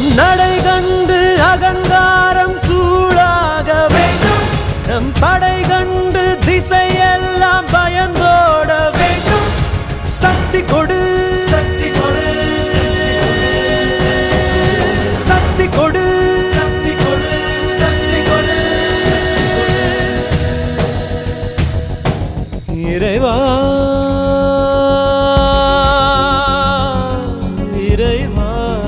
நம் நடை கண்டு அகங்காரம் சூடாக வேண்டும் நம் படை கண்டு திசையெல்லாம் பயந்தோட வேண்டும் சக்தி கொடு சக்தி கொடு சக்தி கொடு சக்தி கொடு சக்தி கொடு இறைவா இறைவா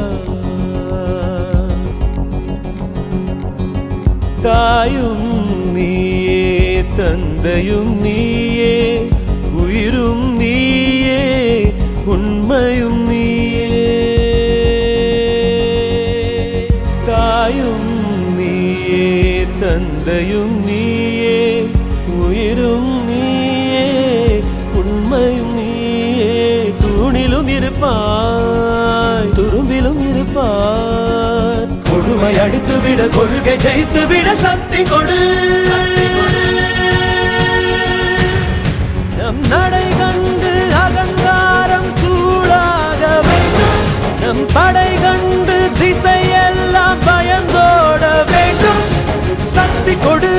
தாயும் நீயே தந்தையும் நீயே உயிரும் நீயே உண்மையும் நீயே தாயும் நீயே தந்தையும் நீயே உயிரும் நீயே உண்மையும் நீயே தூணிலும் இருப்பாய் துரும்பிலும் இருப்பாய் கொடுமை அடித்து விட கொள்கை ஜெயித்து விட சக்தி கொடு நம் நடை கண்டு அகங்காரம் சூடாக வேண்டும் நம் படை கண்டு திசையெல்லாம் பயந்தோட வேண்டும் சக்தி கொடு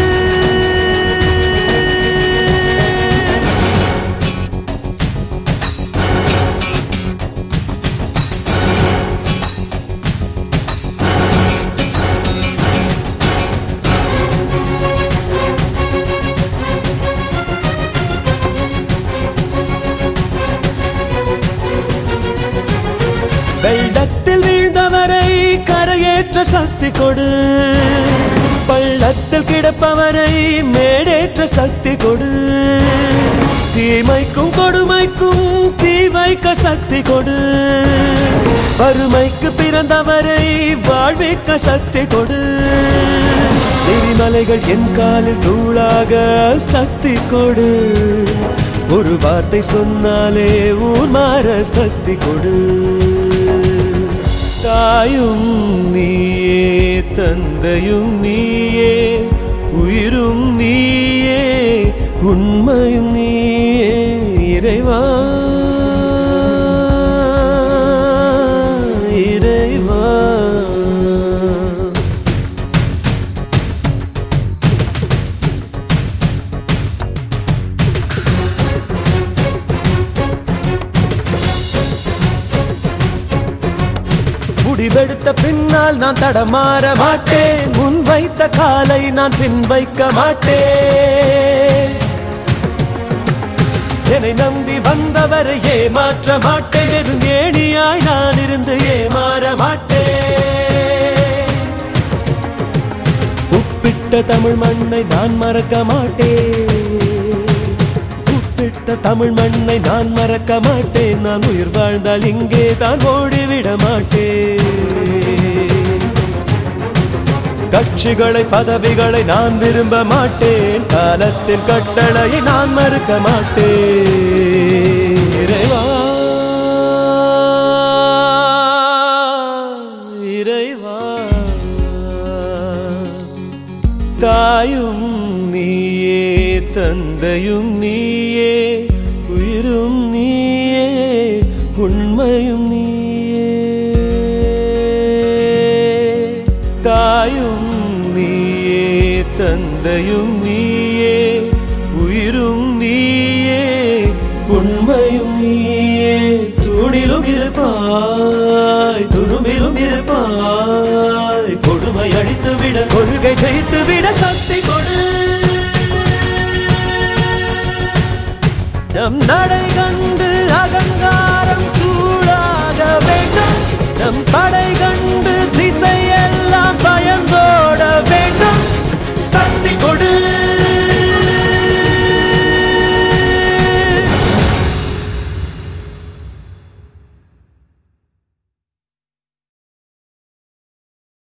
வெள்ளத்தில் வீழ்ந்தவரை கரையேற்ற சக்தி கொடு பள்ளத்தில் கிடப்பவரை மேடேற்ற சக்தி கொடு தீமைக்கும் கொடுமைக்கும் தீ வைக்க சக்தி கொடு வறுமைக்கு பிறந்தவரை வாழ்விக்க சக்தி கொடு எரிமலைகள் என் காலில் தூளாக சக்தி கொடு ஒரு வார்த்தை சொன்னாலே ஊர் மாற சக்தி கொடு தாயும் நீயே தந்தையும் நீயே உயிரும் நீயே உண்மையும் நீயே இறைவா இறைவா முடிவெடுத்த பின்னால் நான் தடமாற மாட்டேன் முன் வைத்த காலை நான் பின் வைக்க மாட்டேன் என்னை நம்பி வந்தவரை ஏமாற்ற மாட்டேன் வெறும் ஏணியாய் நான் இருந்து ஏமாற மாட்டேன் உப்பிட்ட தமிழ் மண்ணை நான் மறக்க மாட்டேன் உப்பிட்ட தமிழ் மண்ணை நான் மறக்க மாட்டேன் நான் உயிர் வாழ்ந்தால் இங்கே தான் ஓடிவிட மாட்டேன் கட்சிகளை பதவிகளை நான் விரும்ப மாட்டேன் காலத்தின் கட்டளையை நான் மறுக்க மாட்டேன் இறைவா இறைவா தாயும் நீயே தந்தையும் நீயே உயிரும் நீயே உண்மையும் நீயே தாயும் நீயே தந்தையும் நீயே உயிரும் நீயே உண்மையும் நீயே தூணிலும் இருப்பாய் துரும்பிலும் இருப்பாய் கொடுமை அடித்து விட கொள்கை ஜெயித்து விட சக்தி கொடு நம் நடை கண்டு